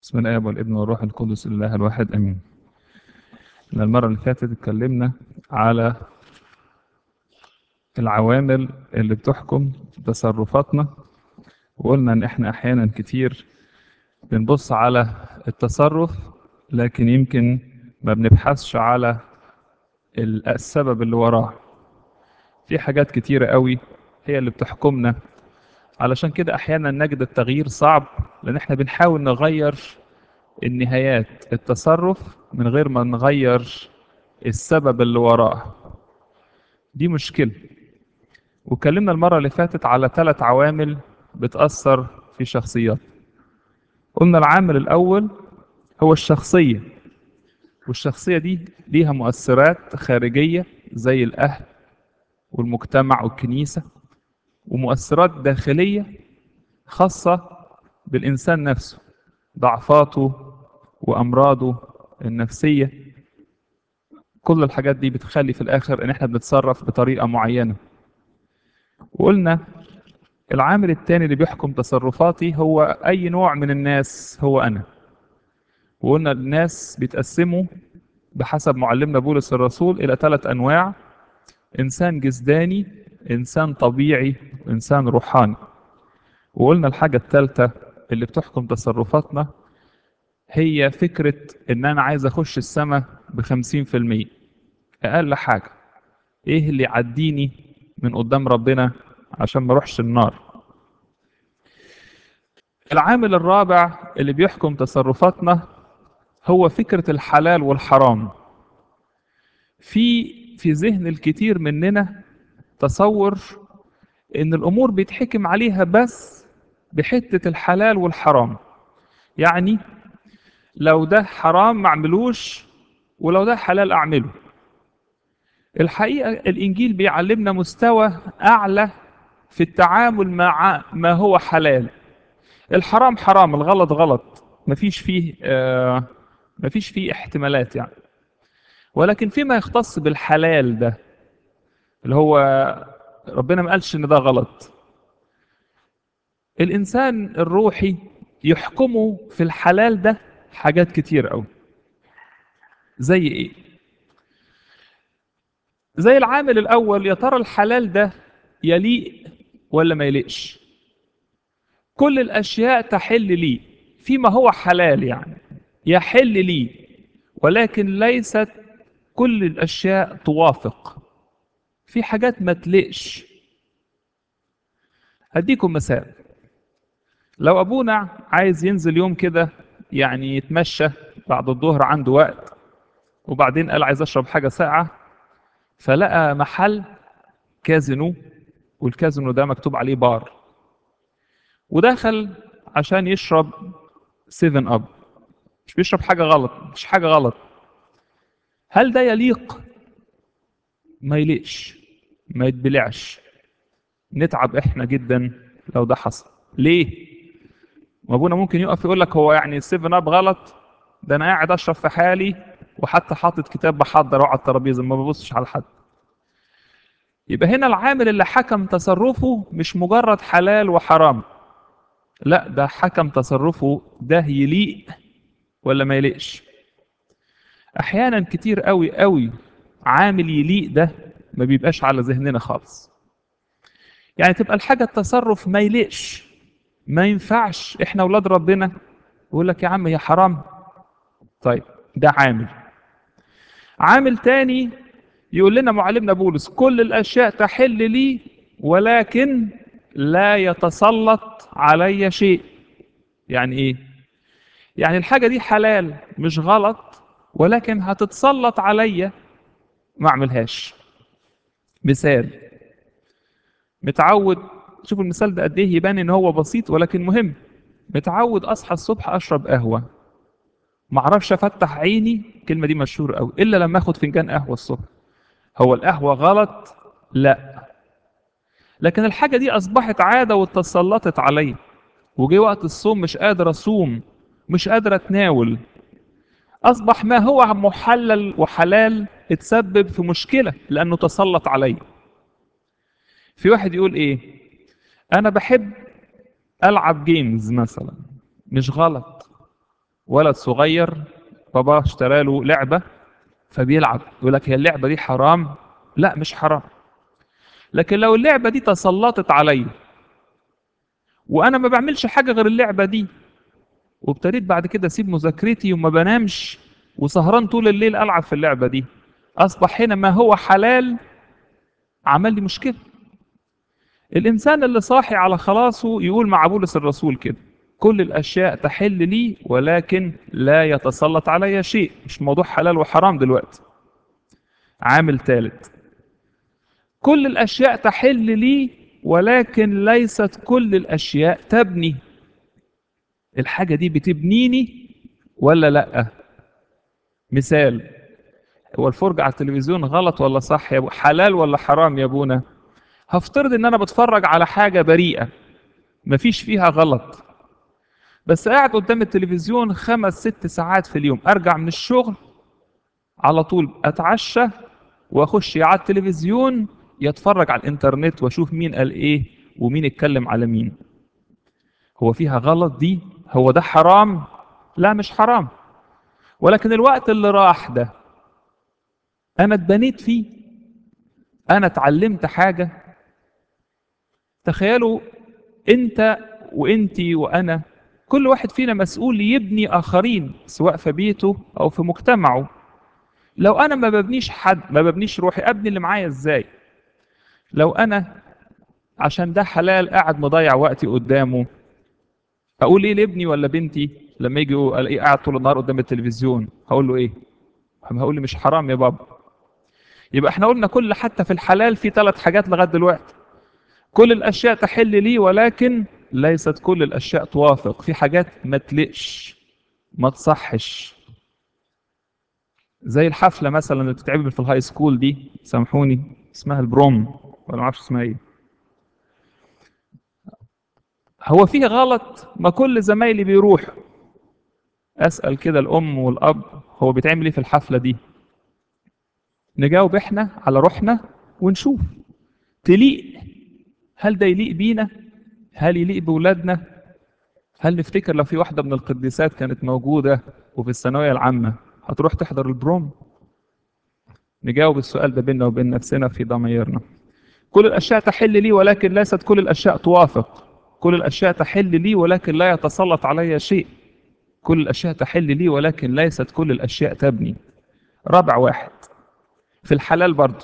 بسم الآب والابن والروح القدس الله الواحد امين. إحنا المرة اللي فاتت اتكلمنا على العوامل اللي بتحكم تصرفاتنا وقلنا ان احنا احيانا كتير بنبص على التصرف لكن يمكن ما بنبحثش على ال- السبب اللي وراه. في حاجات كتيرة قوي هي اللي بتحكمنا علشان كده احيانا نجد التغيير صعب لان احنا بنحاول نغير النهايات التصرف من غير ما نغير السبب اللي وراه دي مشكلة واتكلمنا المرة اللي فاتت على ثلاث عوامل بتأثر في شخصيات قلنا العامل الأول هو الشخصية والشخصية دي ليها مؤثرات خارجية زي الأهل والمجتمع والكنيسة ومؤثرات داخلية خاصة بالإنسان نفسه ضعفاته وأمراضه النفسية كل الحاجات دي بتخلي في الآخر إن إحنا بنتصرف بطريقة معينة وقلنا العامل التاني اللي بيحكم تصرفاتي هو أي نوع من الناس هو أنا وقلنا الناس بيتقسموا بحسب معلمنا بولس الرسول إلى ثلاث أنواع إنسان جسداني إنسان طبيعي وإنسان روحاني وقلنا الحاجة الثالثة اللي بتحكم تصرفاتنا هي فكرة إن أنا عايز أخش السماء بخمسين في المية أقل حاجة إيه اللي يعديني من قدام ربنا عشان ما أروحش النار العامل الرابع اللي بيحكم تصرفاتنا هو فكرة الحلال والحرام في في ذهن الكثير مننا تصور ان الامور بيتحكم عليها بس بحته الحلال والحرام يعني لو ده حرام ما اعملوش ولو ده حلال اعمله الحقيقه الانجيل بيعلمنا مستوى اعلى في التعامل مع ما هو حلال الحرام حرام الغلط غلط مفيش فيه آه مفيش فيه احتمالات يعني ولكن فيما يختص بالحلال ده اللي هو ربنا ما قالش ان ده غلط الانسان الروحي يحكمه في الحلال ده حاجات كتير قوي زي ايه زي العامل الاول يا ترى الحلال ده يليق ولا ما يليقش كل الاشياء تحل لي فيما هو حلال يعني يحل لي ولكن ليست كل الاشياء توافق في حاجات ما تلقش هديكم مثال لو ابونا عايز ينزل يوم كده يعني يتمشى بعد الظهر عنده وقت وبعدين قال عايز اشرب حاجه ساقعه فلقى محل كازينو والكازينو ده مكتوب عليه بار ودخل عشان يشرب 7 اب مش بيشرب حاجه غلط مش حاجه غلط هل ده يليق ما يليقش ما يتبلعش نتعب احنا جدا لو ده حصل ليه ما ابونا ممكن يقف يقول لك هو يعني 7 اب غلط ده انا قاعد اشرب في حالي وحتى حاطط كتاب بحضره على الترابيزه ما ببصش على حد يبقى هنا العامل اللي حكم تصرفه مش مجرد حلال وحرام لا ده حكم تصرفه ده يليق ولا ما يليقش احيانا كتير قوي قوي عامل يليق ده ما بيبقاش على ذهننا خالص يعني تبقى الحاجه التصرف ما يليقش ما ينفعش احنا اولاد ربنا يقول لك يا عم هي حرام طيب ده عامل عامل تاني يقول لنا معلمنا بولس كل الاشياء تحل لي ولكن لا يتسلط علي شيء يعني ايه يعني الحاجه دي حلال مش غلط ولكن هتتسلط عليا ما اعملهاش مثال متعود شوف المثال ده قد ايه يبان ان هو بسيط ولكن مهم متعود اصحى الصبح اشرب قهوه ما اعرفش افتح عيني الكلمه دي مشهوره قوي الا لما اخد فنجان قهوه الصبح هو القهوه غلط لا لكن الحاجه دي اصبحت عاده واتسلطت عليا وجي وقت الصوم مش قادر اصوم مش قادر اتناول اصبح ما هو محلل وحلال اتسبب في مشكله لانه تسلط عليا في واحد يقول ايه انا بحب العب جيمز مثلا مش غلط ولد صغير بابا اشترى له لعبة فبيلعب يقول لك هي اللعبة دي حرام لا مش حرام لكن لو اللعبة دي تسلطت عليا وانا ما بعملش حاجة غير اللعبة دي وابتديت بعد كده اسيب مذاكرتي وما بنامش وسهران طول الليل العب في اللعبة دي اصبح هنا ما هو حلال عمل لي مشكلة الانسان اللي صاحي على خلاصه يقول مع بولس الرسول كده كل الاشياء تحل لي ولكن لا يتسلط علي شيء مش موضوع حلال وحرام دلوقتي عامل ثالث كل الاشياء تحل لي ولكن ليست كل الاشياء تبني الحاجه دي بتبنيني ولا لا مثال هو الفرجه على التلفزيون غلط ولا صح يا ابو حلال ولا حرام يا ابونا هفترض ان انا بتفرج على حاجه بريئه مفيش فيها غلط بس قاعد قدام التلفزيون خمس ست ساعات في اليوم ارجع من الشغل على طول اتعشى واخش على التلفزيون يتفرج على الانترنت واشوف مين قال ايه ومين اتكلم على مين هو فيها غلط دي هو ده حرام لا مش حرام ولكن الوقت اللي راح ده انا اتبنيت فيه انا اتعلمت حاجه تخيلوا انت وانتي وانا كل واحد فينا مسؤول يبني اخرين سواء في بيته او في مجتمعه لو انا ما ببنيش حد ما ببنيش روحي ابني اللي معايا ازاي لو انا عشان ده حلال قاعد مضيع وقتي قدامه اقول ايه لابني ولا بنتي لما يجي الاقيه قاعد طول النهار قدام التلفزيون هقول له ايه هقول له مش حرام يا بابا يبقى احنا قلنا كل حتى في الحلال في ثلاث حاجات لغايه دلوقتي كل الاشياء تحل لي ولكن ليست كل الاشياء توافق في حاجات ما تلقش ما تصحش زي الحفله مثلا اللي بتتعمل في الهاي سكول دي سامحوني اسمها البروم ولا ما اعرفش اسمها ايه هو فيه غلط ما كل زمايلي بيروحوا اسال كده الام والاب هو بيتعمل ايه في الحفله دي نجاوب احنا على روحنا ونشوف تليق هل ده يليق بينا هل يليق بولادنا هل نفتكر لو في واحدة من القديسات كانت موجودة وفي الثانوية العامة هتروح تحضر البروم نجاوب السؤال ده بيننا وبين نفسنا في ضميرنا كل الأشياء تحل لي ولكن ليست كل الأشياء توافق كل الأشياء تحل لي ولكن لا يتسلط علي شيء كل الأشياء تحل لي ولكن ليست كل الأشياء تبني رابع واحد في الحلال برضه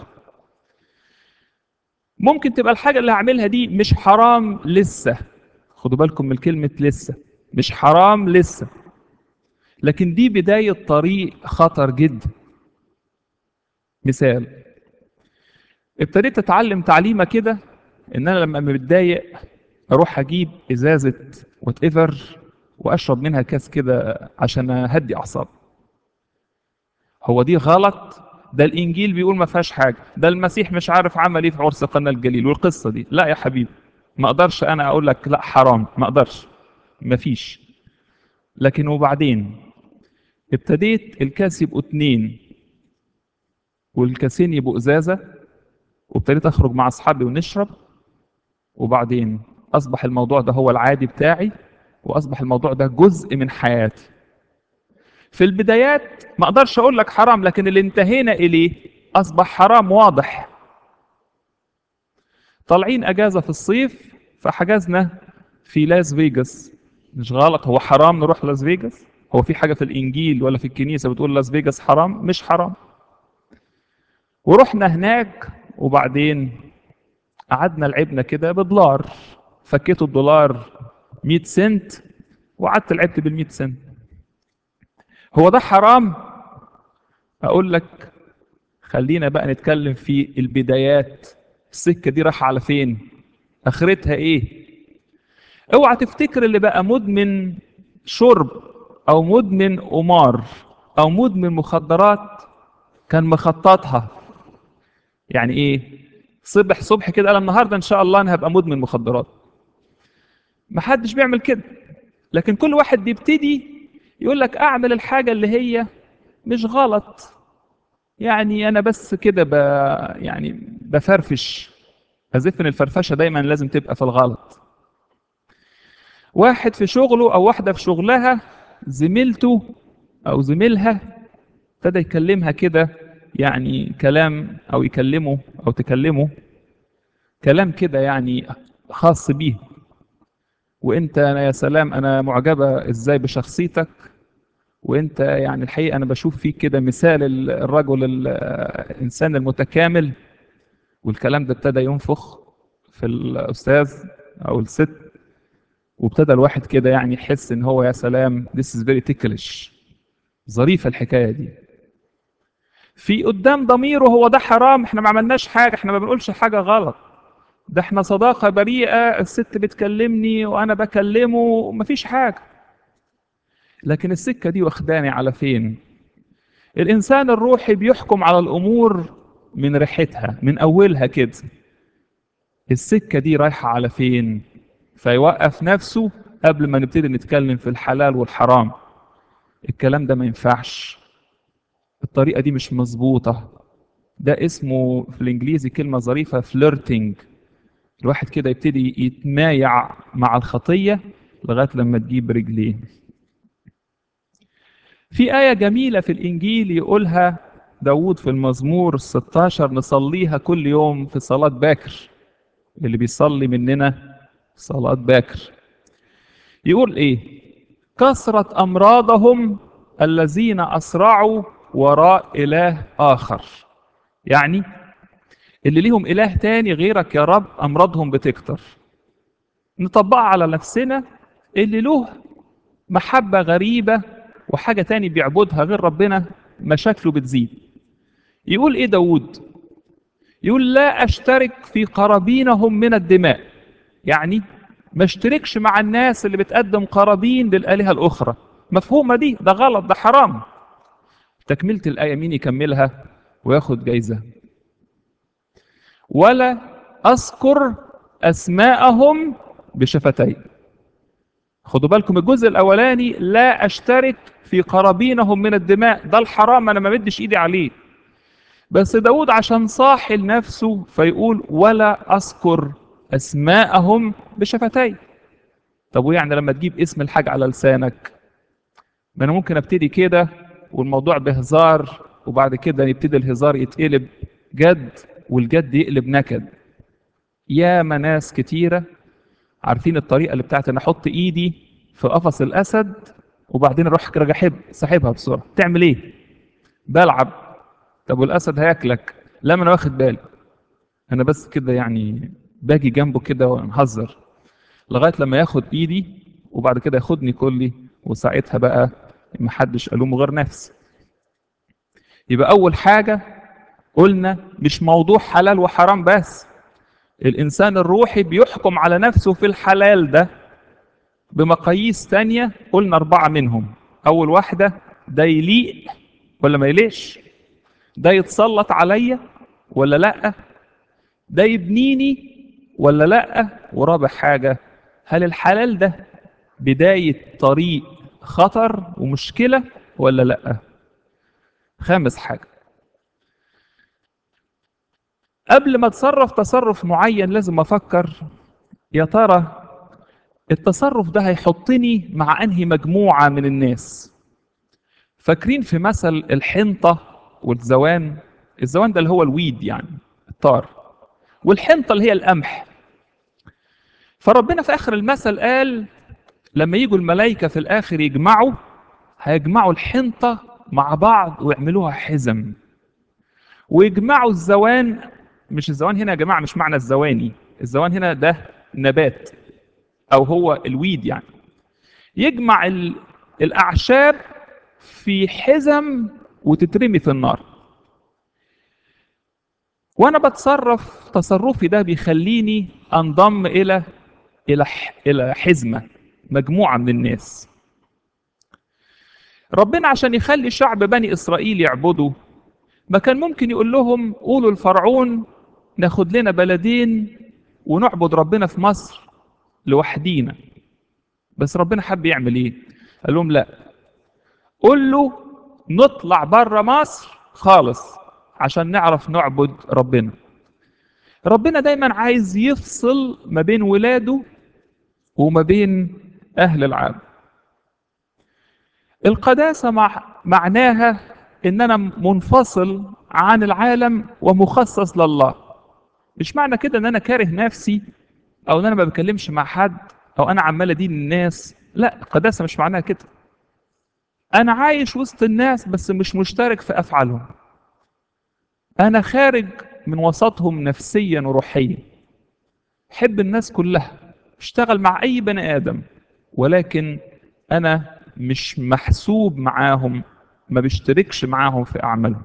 ممكن تبقى الحاجة اللي هعملها دي مش حرام لسه خدوا بالكم من كلمة لسه مش حرام لسه لكن دي بداية طريق خطر جدا مثال ابتديت اتعلم تعليمة كده ان انا لما متضايق اروح اجيب ازازة وات ايفر واشرب منها كاس كده عشان اهدي اعصابي هو دي غلط ده الانجيل بيقول ما فيهاش حاجه ده المسيح مش عارف عمل ايه في عرس قنا الجليل والقصه دي لا يا حبيبي ما اقدرش انا اقول لك لا حرام ما اقدرش ما فيش لكن وبعدين ابتديت الكاس يبقوا اتنين والكاسين يبقوا ازازه وابتديت اخرج مع اصحابي ونشرب وبعدين اصبح الموضوع ده هو العادي بتاعي واصبح الموضوع ده جزء من حياتي في البدايات ما اقدرش اقول لك حرام لكن اللي انتهينا اليه اصبح حرام واضح طالعين اجازه في الصيف فحجزنا في لاس فيجاس مش غلط هو حرام نروح لاس فيجاس هو في حاجه في الانجيل ولا في الكنيسه بتقول لاس فيجاس حرام مش حرام ورحنا هناك وبعدين قعدنا لعبنا كده بدولار فكيت الدولار 100 سنت وقعدت لعبت بال 100 سنت هو ده حرام اقول لك خلينا بقى نتكلم في البدايات السكه دي رايحه على فين اخرتها ايه اوعى تفتكر اللي بقى مدمن شرب او مدمن قمار او مدمن مخدرات كان مخططها يعني ايه صبح صبح كده قال النهارده ان شاء الله انا هبقى مدمن مخدرات محدش بيعمل كده لكن كل واحد بيبتدي يقول لك اعمل الحاجه اللي هي مش غلط يعني انا بس كده ب... يعني بفرفش ازف ان الفرفشه دايما لازم تبقى في الغلط واحد في شغله او واحده في شغلها زميلته او زميلها ابتدى يكلمها كده يعني كلام او يكلمه او تكلمه كلام كده يعني خاص بيه وانت أنا يا سلام انا معجبه ازاي بشخصيتك وانت يعني الحقيقه انا بشوف فيك كده مثال ال- الرجل ال- الانسان المتكامل والكلام ده ابتدى ينفخ في الاستاذ او الست وابتدى الواحد كده يعني يحس ان هو يا سلام this is very ticklish ظريفه الحكايه دي في قدام ضميره هو ده حرام احنا ما عملناش حاجه احنا ما بنقولش حاجه غلط ده احنا صداقه بريئه الست بتكلمني وانا بكلمه مفيش حاجه لكن السكه دي واخداني على فين الانسان الروحي بيحكم على الامور من ريحتها من اولها كده السكه دي رايحه على فين فيوقف نفسه قبل ما نبتدي نتكلم في الحلال والحرام الكلام ده ما ينفعش الطريقه دي مش مظبوطه ده اسمه في الانجليزي كلمه ظريفه فليرتنج الواحد كده يبتدي يتمايع مع الخطيه لغايه لما تجيب رجليه في آية جميلة في الإنجيل يقولها داود في المزمور 16 نصليها كل يوم في صلاة باكر اللي بيصلي مننا صلاة باكر يقول إيه كثرة أمراضهم الذين أسرعوا وراء إله آخر يعني اللي ليهم إله تاني غيرك يا رب أمراضهم بتكتر نطبقها على نفسنا اللي له محبة غريبة وحاجة تاني بيعبدها غير ربنا مشاكله بتزيد يقول ايه داود يقول لا اشترك في قرابينهم من الدماء يعني ما اشتركش مع الناس اللي بتقدم قرابين للآلهة الأخرى مفهومة دي ده غلط ده حرام تكملة الآية مين يكملها وياخد جايزة ولا أذكر أسماءهم بشفتي خدوا بالكم الجزء الأولاني لا أشترك في قرابينهم من الدماء ده الحرام أنا ما مدش إيدي عليه بس داود عشان صاحي لنفسه فيقول ولا أذكر أسماءهم بشفتي طب ويعني لما تجيب اسم الحاج على لسانك ما أنا ممكن أبتدي كده والموضوع بهزار وبعد كده يبتدي الهزار يتقلب جد والجد يقلب نكد يا ناس كتيرة عارفين الطريقة اللي بتاعت أنا أحط إيدي في قفص الأسد وبعدين أروح راجع حب ساحبها بسرعة تعمل إيه؟ بلعب طب والأسد هياكلك لا ما أنا واخد بالي أنا بس كده يعني باجي جنبه كده ونهزر لغاية لما ياخد إيدي وبعد كده ياخدني كلي وساعتها بقى محدش ألومه غير نفسي يبقى أول حاجة قلنا مش موضوع حلال وحرام بس الإنسان الروحي بيحكم على نفسه في الحلال ده بمقاييس تانية قلنا أربعة منهم أول واحدة ده يليق ولا ما يليقش ده يتسلط عليا ولا لأ ده يبنيني ولا لأ ورابع حاجة هل الحلال ده بداية طريق خطر ومشكلة ولا لأ خامس حاجة قبل ما اتصرف تصرف معين لازم افكر يا ترى التصرف ده هيحطني مع انهي مجموعه من الناس فاكرين في مثل الحنطه والزوان الزوان ده اللي هو الويد يعني الطار والحنطه اللي هي القمح فربنا في اخر المثل قال لما يجوا الملائكه في الاخر يجمعوا هيجمعوا الحنطه مع بعض ويعملوها حزم ويجمعوا الزوان مش الزوان هنا يا جماعه مش معنى الزواني الزوان هنا ده نبات او هو الويد يعني يجمع ال- الاعشاب في حزم وتترمي في النار وانا بتصرف تصرفي ده بيخليني انضم الى الى ح- الى حزمه مجموعه من الناس ربنا عشان يخلي شعب بني اسرائيل يعبدوا ما كان ممكن يقول لهم قولوا لفرعون ناخد لنا بلدين ونعبد ربنا في مصر لوحدينا بس ربنا حب يعمل ايه قال لهم لا قول له نطلع بره مصر خالص عشان نعرف نعبد ربنا ربنا دايما عايز يفصل ما بين ولاده وما بين اهل العالم القداسة مع معناها ان انا منفصل عن العالم ومخصص لله مش معنى كده ان انا كاره نفسي او ان انا ما بكلمش مع حد او انا عمال ادين الناس لا القداسة مش معناها كده انا عايش وسط الناس بس مش مشترك في افعالهم انا خارج من وسطهم نفسيا وروحيا حب الناس كلها اشتغل مع اي بني ادم ولكن انا مش محسوب معاهم ما بيشتركش معاهم في اعمالهم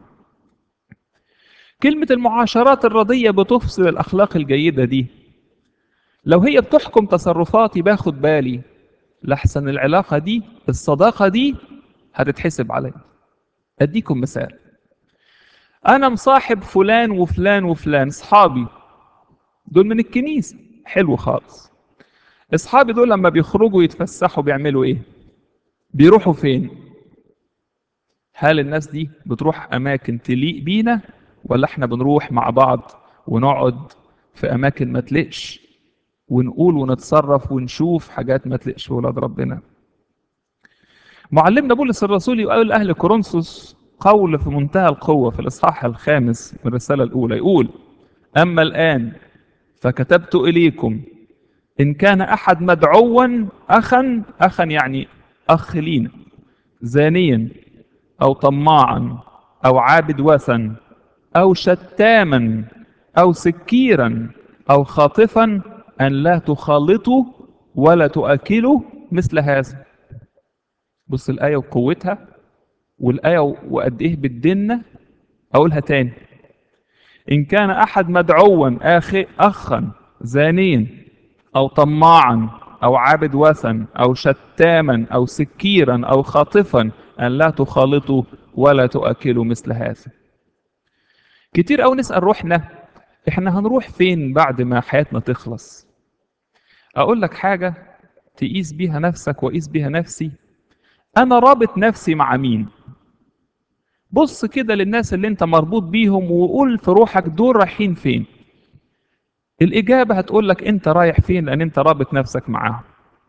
كلمة المعاشرات الرضية بتفصل الأخلاق الجيدة دي لو هي بتحكم تصرفاتي باخد بالي لحسن العلاقة دي الصداقة دي هتتحسب عليا أديكم مثال أنا مصاحب فلان وفلان وفلان صحابي دول من الكنيسة حلو خالص أصحابي دول لما بيخرجوا يتفسحوا بيعملوا إيه بيروحوا فين هل الناس دي بتروح أماكن تليق بينا ولا احنا بنروح مع بعض ونقعد في أماكن ما تلقش ونقول ونتصرف ونشوف حاجات ما تلقش في ولاد ربنا معلمنا بولس الرسول يقول لأهل كورنثوس قول في منتهى القوة في الإصحاح الخامس من الرسالة الأولى يقول أما الآن فكتبت إليكم إن كان أحد مدعوا أخا أخا يعني أخ لينا زانيا أو طماعا أو عابد وثن أو شتاما أو سكيرا أو خاطفا أن لا تخالطوا ولا تؤكلوا مثل هذا بص الآية وقوتها والآية وقد إيه بتدنا أقولها تاني إن كان أحد مدعوا أخي أخا زانيا أو طماعا أو عابد وثن أو شتاما أو سكيرا أو خاطفا أن لا تخالطوا ولا تؤكلوا مثل هذا كتير أو نسأل روحنا إحنا هنروح فين بعد ما حياتنا تخلص أقول لك حاجة تقيس بيها نفسك وقيس بيها نفسي أنا رابط نفسي مع مين بص كده للناس اللي انت مربوط بيهم وقول في روحك دول رايحين فين الإجابة هتقول لك أنت رايح فين لأن أنت رابط نفسك معاهم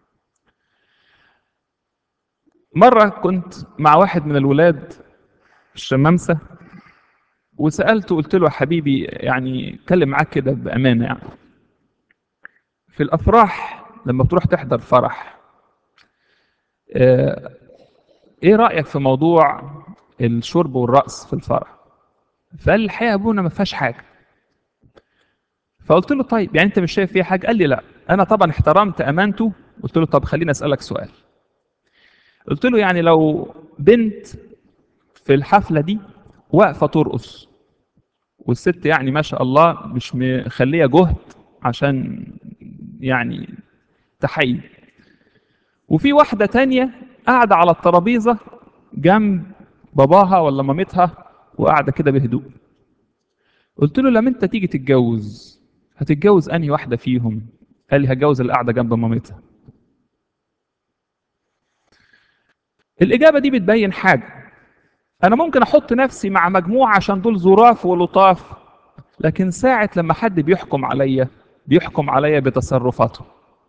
مرة كنت مع واحد من الولاد في الشمامسة وسألته قلت له يا حبيبي يعني اتكلم معاك كده بأمانة يعني في الأفراح لما بتروح تحضر فرح اه ايه رأيك في موضوع الشرب والرقص في الفرح فقال لي الحقيقة ابونا ما فيهاش حاجة فقلت له طيب يعني انت مش شايف فيها حاجة قال لي لا انا طبعا احترمت امانته قلت له طب خليني اسألك سؤال قلت له يعني لو بنت في الحفلة دي واقفة ترقص والست يعني ما شاء الله مش مخلية جهد عشان يعني تحيي وفي واحدة تانية قاعدة على الترابيزة جنب باباها ولا مامتها وقاعدة كده بهدوء قلت له لما انت تيجي تتجوز هتتجوز انهي واحدة فيهم قال لي هتجوز اللي قاعدة جنب مامتها الإجابة دي بتبين حاجة أنا ممكن أحط نفسي مع مجموعة عشان دول ظراف ولطاف لكن ساعة لما حد بيحكم عليا بيحكم عليا بتصرفاته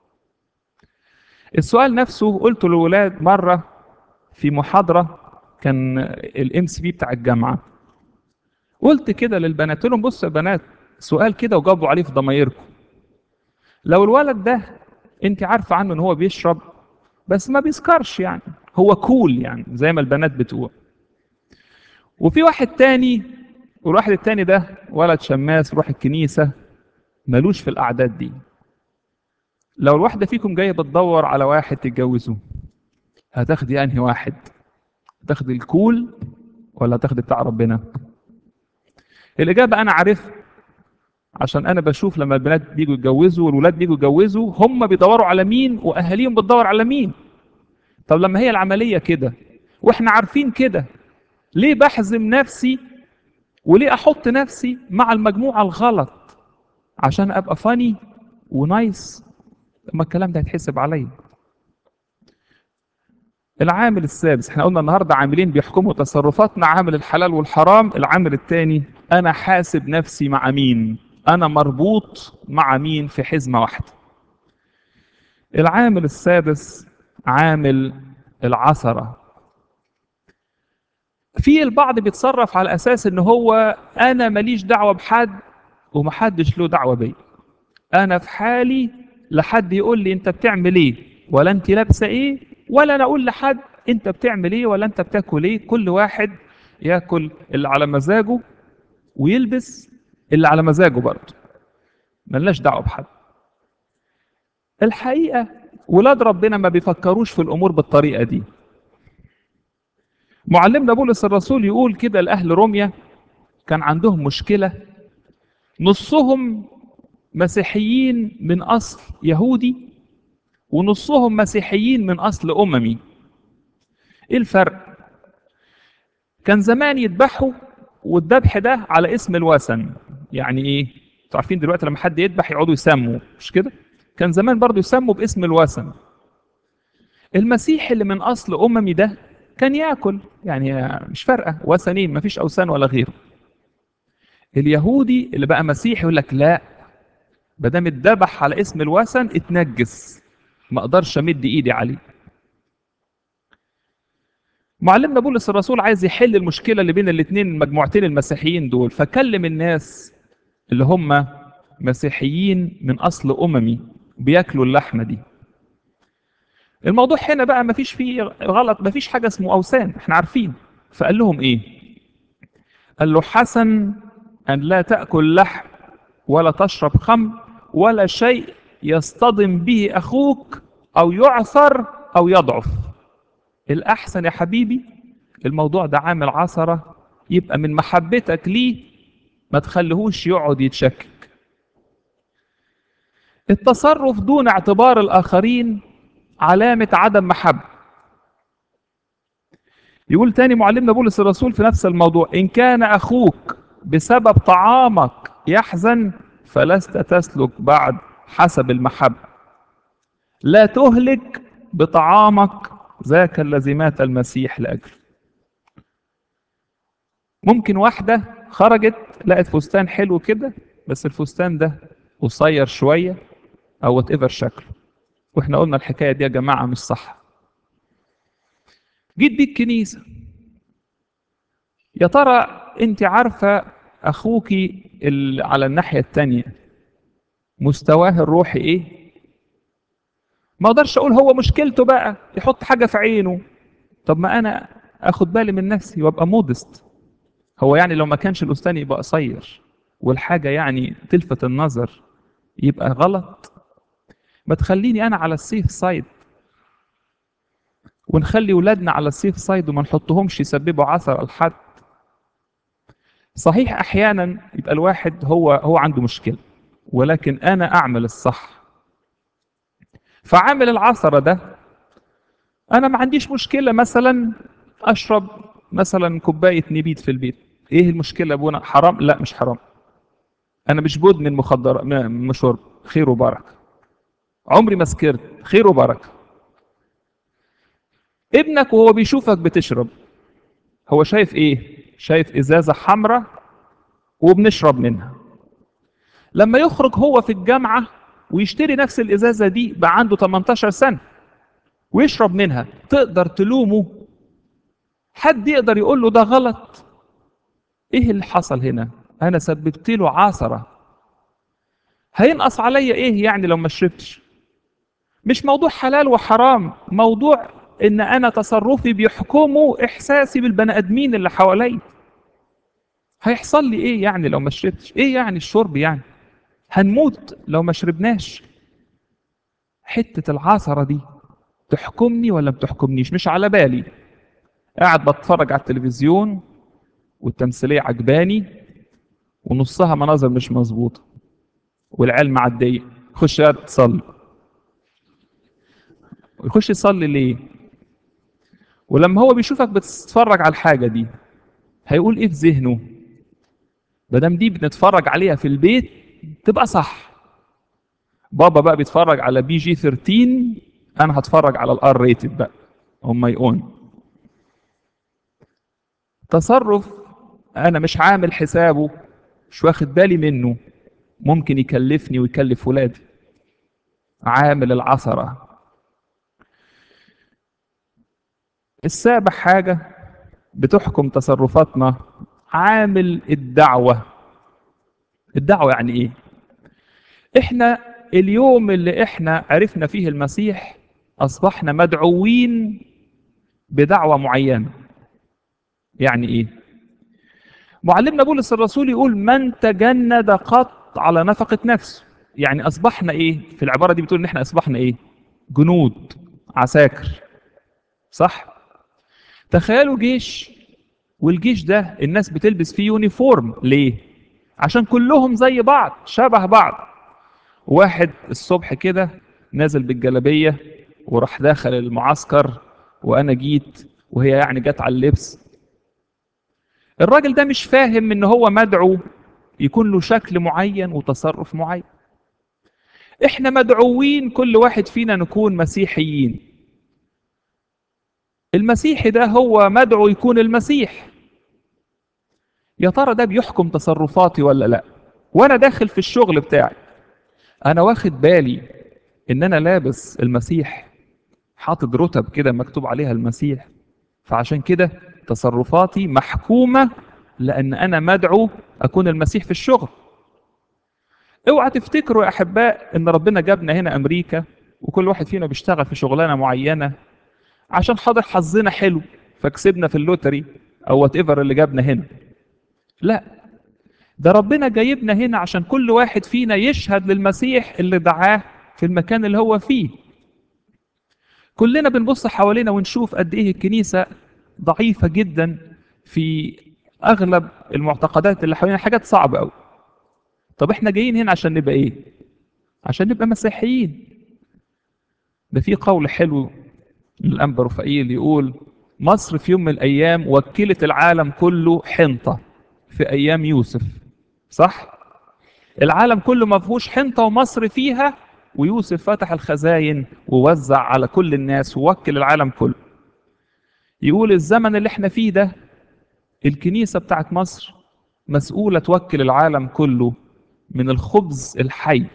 السؤال نفسه قلته للولاد مرة في محاضرة كان الام سي بي بتاع الجامعة قلت كده للبنات قلت لهم بصوا يا بنات سؤال كده وجاوبوا عليه في ضمايركم لو الولد ده انت عارفة عنه ان هو بيشرب بس ما بيسكرش يعني هو كول يعني زي ما البنات بتقول وفي واحد تاني والواحد التاني ده ولد شماس يروح الكنيسة ملوش في الأعداد دي لو الواحدة فيكم جاية بتدور على واحد تتجوزه هتاخدي أنهي واحد هتاخدي الكول ولا هتاخدي بتاع ربنا الإجابة أنا عارفها عشان أنا بشوف لما البنات بيجوا يتجوزوا والولاد بيجوا يتجوزوا هم بيدوروا على مين وأهاليهم بتدور على مين طب لما هي العملية كده وإحنا عارفين كده ليه بحزم نفسي وليه أحط نفسي مع المجموعة الغلط عشان أبقى فاني ونايس لما الكلام ده هيتحسب عليا العامل السادس احنا قلنا النهارده عاملين بيحكموا تصرفاتنا عامل الحلال والحرام العامل الثاني انا حاسب نفسي مع مين انا مربوط مع مين في حزمه واحده العامل السادس عامل العثره في البعض بيتصرف على اساس ان هو انا ماليش دعوه بحد ومحدش له دعوه بيا انا في حالي لحد يقول لي انت بتعمل ايه ولا انت لابسه ايه ولا انا اقول لحد انت بتعمل ايه ولا انت بتاكل ايه كل واحد ياكل اللي على مزاجه ويلبس اللي على مزاجه برضه ملناش دعوه بحد الحقيقه ولاد ربنا ما بيفكروش في الامور بالطريقه دي معلمنا بولس الرسول يقول كده لاهل روميا كان عندهم مشكله نصهم مسيحيين من اصل يهودي ونصهم مسيحيين من اصل اممي ايه الفرق كان زمان يذبحوا والذبح ده على اسم الوثن يعني ايه انتوا عارفين دلوقتي لما حد يذبح يقعدوا يسموا مش كده كان زمان برضو يسموا باسم الوثن المسيح اللي من اصل اممي ده كان ياكل يعني مش فارقه وثنين مفيش اوثان ولا غيره اليهودي اللي بقى مسيحي يقول لك لا ما دام اتذبح على اسم الوثن اتنجس ما اقدرش امد ايدي عليه معلمنا بولس الرسول عايز يحل المشكله اللي بين الاثنين المجموعتين المسيحيين دول فكلم الناس اللي هم مسيحيين من اصل اممي بياكلوا اللحمه دي الموضوع هنا بقى مفيش فيه غلط مفيش حاجه اسمه اوثان احنا عارفين فقال لهم ايه قال له حسن ان لا تاكل لحم ولا تشرب خمر ولا شيء يصطدم به اخوك او يعثر او يضعف الاحسن يا حبيبي الموضوع ده عامل عثره يبقى من محبتك ليه ما تخليهوش يقعد يتشكك التصرف دون اعتبار الاخرين علامه عدم محبه يقول تاني معلمنا بولس الرسول في نفس الموضوع ان كان اخوك بسبب طعامك يحزن فلست تسلك بعد حسب المحبه لا تهلك بطعامك ذاك الذي مات المسيح لاجله ممكن واحده خرجت لقت فستان حلو كده بس الفستان ده قصير شويه او وات ايفر شكله واحنا قلنا الحكايه دي يا جماعه مش صح جيت بيك كنيسه يا ترى انت عارفه اخوكي اللي على الناحيه التانية مستواه الروحي ايه ما اقدرش اقول هو مشكلته بقى يحط حاجه في عينه طب ما انا اخد بالي من نفسي وابقى مودست هو يعني لو ما كانش الأستاذ يبقى قصير والحاجة يعني تلفت النظر يبقى غلط ما تخليني أنا على السيف سايد ونخلي ولادنا على السيف سايد وما نحطهمش يسببوا عثر لحد صحيح أحيانا يبقى الواحد هو هو عنده مشكلة ولكن أنا أعمل الصح فعامل العثرة ده أنا ما عنديش مشكلة مثلا أشرب مثلا كوباية نبيت في البيت ايه المشكلة يا ابونا حرام لا مش حرام انا مش مدمن مخدرات م- شرب خير وبركة عمري ما سكرت خير وبركة ابنك وهو بيشوفك بتشرب هو شايف ايه شايف ازازة حمراء وبنشرب منها لما يخرج هو في الجامعة ويشتري نفس الازازة دي بقى عنده 18 سنة ويشرب منها تقدر تلومه حد يقدر يقول له ده غلط ايه اللي حصل هنا انا سببت له عثره هينقص عليا ايه يعني لو ما شربتش مش موضوع حلال وحرام موضوع ان انا تصرفي بيحكموا احساسي بالبني ادمين اللي حواليا هيحصل لي ايه يعني لو ما شربتش ايه يعني الشرب يعني هنموت لو ما شربناش حته العثره دي تحكمني ولا ما تحكمنيش مش على بالي قاعد بتفرج على التلفزيون والتمثيليه عجباني ونصها مناظر مش مظبوطه والعيال معديه خش قاعد تصلي ويخش يصلي ليه ولما هو بيشوفك بتتفرج على الحاجه دي هيقول ايه في ذهنه ما دام دي بنتفرج عليها في البيت تبقى صح بابا بقى بيتفرج على بي جي 13 انا هتفرج على الار ريتد بقى هم يقون تصرف انا مش عامل حسابه مش واخد بالي منه ممكن يكلفني ويكلف ولادي عامل العثرة السابع حاجة بتحكم تصرفاتنا عامل الدعوة الدعوة يعني ايه احنا اليوم اللي احنا عرفنا فيه المسيح اصبحنا مدعوين بدعوة معينة يعني ايه معلمنا بولس الرسول يقول من تجند قط على نفقة نفسه يعني اصبحنا ايه في العبارة دي بتقول ان احنا اصبحنا ايه جنود عساكر صح تخيلوا جيش والجيش ده الناس بتلبس فيه يونيفورم ليه عشان كلهم زي بعض شبه بعض واحد الصبح كده نازل بالجلابية وراح داخل المعسكر وانا جيت وهي يعني جت على اللبس الراجل ده مش فاهم ان هو مدعو يكون له شكل معين وتصرف معين احنا مدعوين كل واحد فينا نكون مسيحيين المسيحي ده هو مدعو يكون المسيح يا ترى ده بيحكم تصرفاتي ولا لا وانا داخل في الشغل بتاعي انا واخد بالي ان انا لابس المسيح حاطط رتب كده مكتوب عليها المسيح فعشان كده تصرفاتي محكومة لأن أنا مدعو أكون المسيح في الشغل اوعى تفتكروا يا أحباء إن ربنا جابنا هنا أمريكا وكل واحد فينا بيشتغل في شغلانة معينة عشان حاضر حظنا حلو فكسبنا في اللوتري أو وات ايفر اللي جابنا هنا لا ده ربنا جايبنا هنا عشان كل واحد فينا يشهد للمسيح اللي دعاه في المكان اللي هو فيه كلنا بنبص حوالينا ونشوف قد ايه الكنيسه ضعيفه جدا في اغلب المعتقدات اللي حوالينا حاجات صعبه قوي طب احنا جايين هنا عشان نبقى ايه عشان نبقى مسيحيين ده في قول حلو للانبا رفائيل يقول مصر في يوم من الايام وكلت العالم كله حنطه في ايام يوسف صح العالم كله ما فيهوش حنطه ومصر فيها ويوسف فتح الخزاين ووزع على كل الناس ووكل العالم كله يقول الزمن اللي احنا فيه ده الكنيسة بتاعت مصر مسؤولة توكل العالم كله من الخبز الحي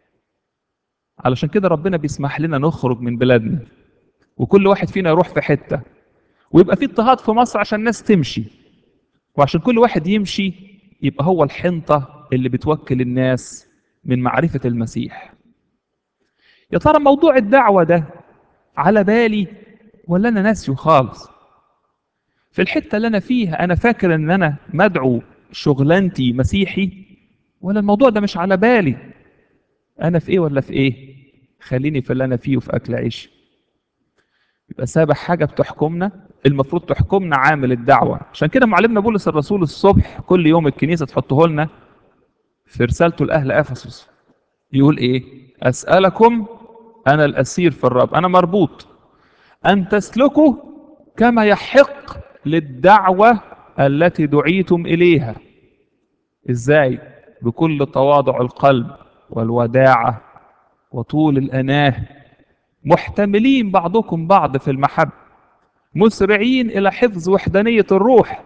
علشان كده ربنا بيسمح لنا نخرج من بلادنا وكل واحد فينا يروح في حتة ويبقى في اضطهاد في مصر عشان الناس تمشي وعشان كل واحد يمشي يبقى هو الحنطة اللي بتوكل الناس من معرفة المسيح يا ترى موضوع الدعوة ده على بالي ولا أنا ناسيه خالص في الحتة اللي أنا فيها أنا فاكر إن أنا مدعو شغلانتي مسيحي ولا الموضوع ده مش على بالي أنا في إيه ولا في إيه خليني في اللي أنا فيه وفي أكل عيش يبقى سابع حاجة بتحكمنا المفروض تحكمنا عامل الدعوة عشان كده معلمنا بولس الرسول الصبح كل يوم الكنيسة تحطه لنا في رسالته لأهل أفسس يقول إيه أسألكم أنا الأسير في الرب أنا مربوط أن تسلكوا كما يحق للدعوة التي دعيتم إليها إزاي بكل تواضع القلب والوداعة وطول الأناه محتملين بعضكم بعض في المحبة مسرعين إلى حفظ وحدانية الروح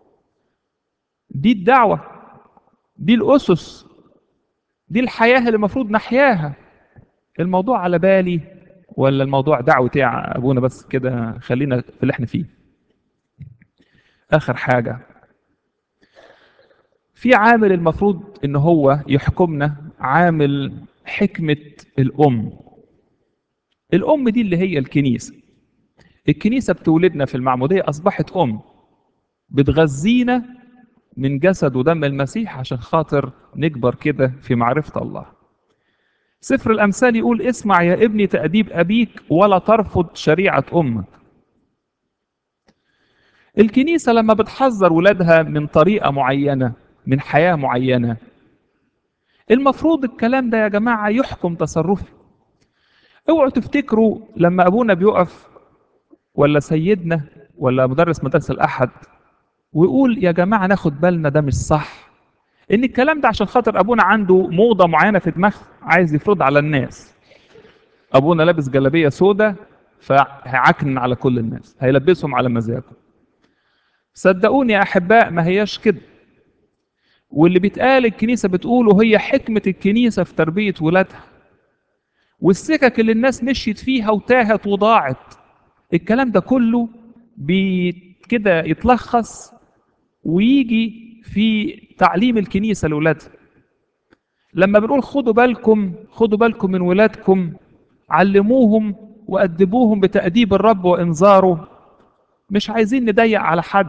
دي الدعوة دي الأسس دي الحياة اللي المفروض نحياها الموضوع على بالي ولا الموضوع دعوتي يا أبونا بس كده خلينا في اللي احنا فيه آخر حاجة في عامل المفروض ان هو يحكمنا عامل حكمة الأم الأم دي اللي هي الكنيسة الكنيسة بتولدنا في المعمودية أصبحت أم بتغذينا من جسد ودم المسيح عشان خاطر نكبر كده في معرفة الله سفر الأمثال يقول اسمع يا ابني تأديب أبيك ولا ترفض شريعة أمك الكنيسة لما بتحذر ولادها من طريقة معينة من حياة معينة المفروض الكلام ده يا جماعة يحكم تصرفي اوعوا تفتكروا لما أبونا بيقف ولا سيدنا ولا مدرس مدرسة الأحد ويقول يا جماعة ناخد بالنا ده مش صح إن الكلام ده عشان خاطر أبونا عنده موضة معينة في دماغه عايز يفرض على الناس أبونا لابس جلابية سودة فهيعكنن على كل الناس هيلبسهم على مزاجه صدقوني يا أحباء ما هياش كده واللي بيتقال الكنيسة بتقوله هي حكمة الكنيسة في تربية ولادها والسكك اللي الناس مشيت فيها وتاهت وضاعت الكلام ده كله بيت كده يتلخص ويجي في تعليم الكنيسة لأولادها لما بنقول خدوا بالكم خدوا بالكم من ولادكم علموهم وأدبوهم بتأديب الرب وإنذاره مش عايزين نضيق على حد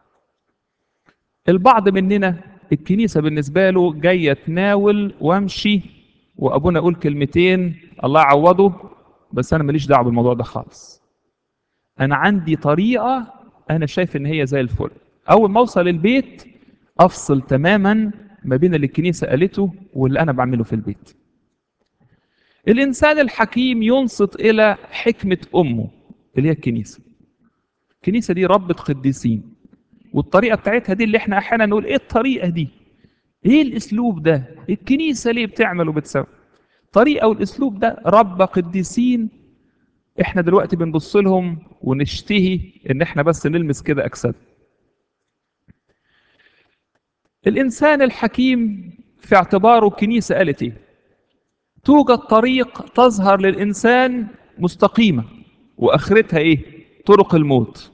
البعض مننا الكنيسة بالنسبة له جاية تناول وامشي وأبونا يقول كلمتين الله يعوضه بس أنا ماليش دعوة بالموضوع ده خالص أنا عندي طريقة أنا شايف إن هي زي الفل أول ما أوصل البيت أفصل تماما ما بين اللي الكنيسة قالته واللي أنا بعمله في البيت الإنسان الحكيم ينصت إلى حكمة أمه اللي هي الكنيسة الكنيسة دي ربة قديسين والطريقة بتاعتها دي اللي احنا أحيانا نقول إيه الطريقة دي إيه الأسلوب ده الكنيسة ليه بتعمل وبتسوي الطريقة والأسلوب ده رب قديسين احنا دلوقتي بنبص لهم ونشتهي ان احنا بس نلمس كده اجساد الانسان الحكيم في اعتباره الكنيسه قالت ايه توجد طريق تظهر للانسان مستقيمه واخرتها ايه طرق الموت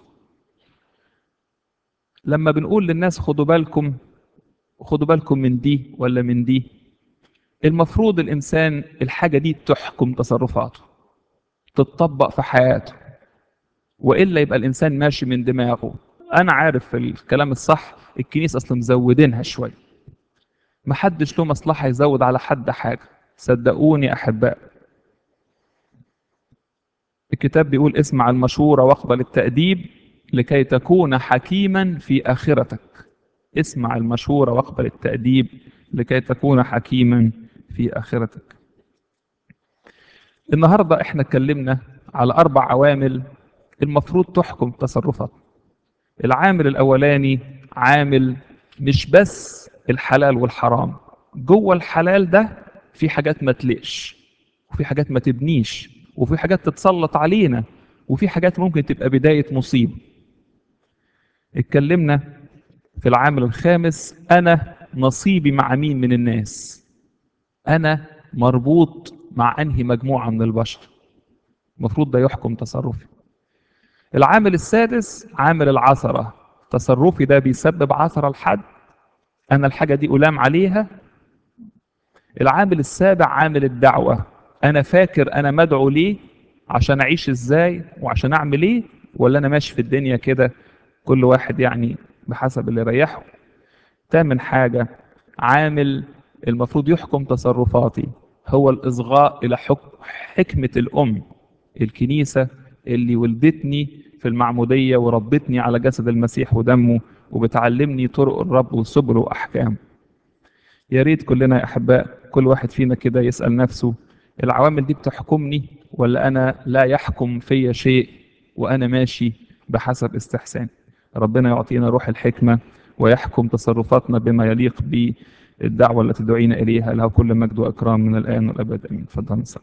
لما بنقول للناس خدوا بالكم خدوا بالكم من دي ولا من دي المفروض الانسان الحاجه دي تحكم تصرفاته تتطبق في حياته والا يبقى الانسان ماشي من دماغه انا عارف الكلام الصح الكنيسه اصلا مزودينها شويه محدش له مصلحه يزود على حد حاجه صدقوني احباء الكتاب بيقول اسمع المشوره واقبل التاديب لكي تكون حكيما في اخرتك اسمع المشوره واقبل التاديب لكي تكون حكيما في اخرتك النهارده احنا اتكلمنا على اربع عوامل المفروض تحكم تصرفات العامل الاولاني عامل مش بس الحلال والحرام جوه الحلال ده في حاجات ما تلقش وفي حاجات ما تبنيش وفي حاجات تتسلط علينا وفي حاجات ممكن تبقى بداية مصيبة اتكلمنا في العامل الخامس أنا نصيبي مع مين من الناس أنا مربوط مع أنهي مجموعة من البشر المفروض ده يحكم تصرفي العامل السادس عامل العثرة تصرفي ده بيسبب عثرة لحد أنا الحاجة دي ألام عليها العامل السابع عامل الدعوة أنا فاكر أنا مدعو ليه عشان أعيش إزاي وعشان أعمل إيه ولا أنا ماشي في الدنيا كده كل واحد يعني بحسب اللي يريحه تامن حاجة عامل المفروض يحكم تصرفاتي هو الإصغاء إلى حكم حكمة الأم الكنيسة اللي ولدتني في المعمودية وربتني على جسد المسيح ودمه وبتعلمني طرق الرب وسبله وأحكامه يا ريت كلنا يا أحباء كل واحد فينا كده يسأل نفسه العوامل دي بتحكمني ولا أنا لا يحكم في شيء وأنا ماشي بحسب استحسان ربنا يعطينا روح الحكمة ويحكم تصرفاتنا بما يليق بالدعوة التي دعينا إليها لها كل مجد وإكرام من الآن والأبد أمين تفضل نصلي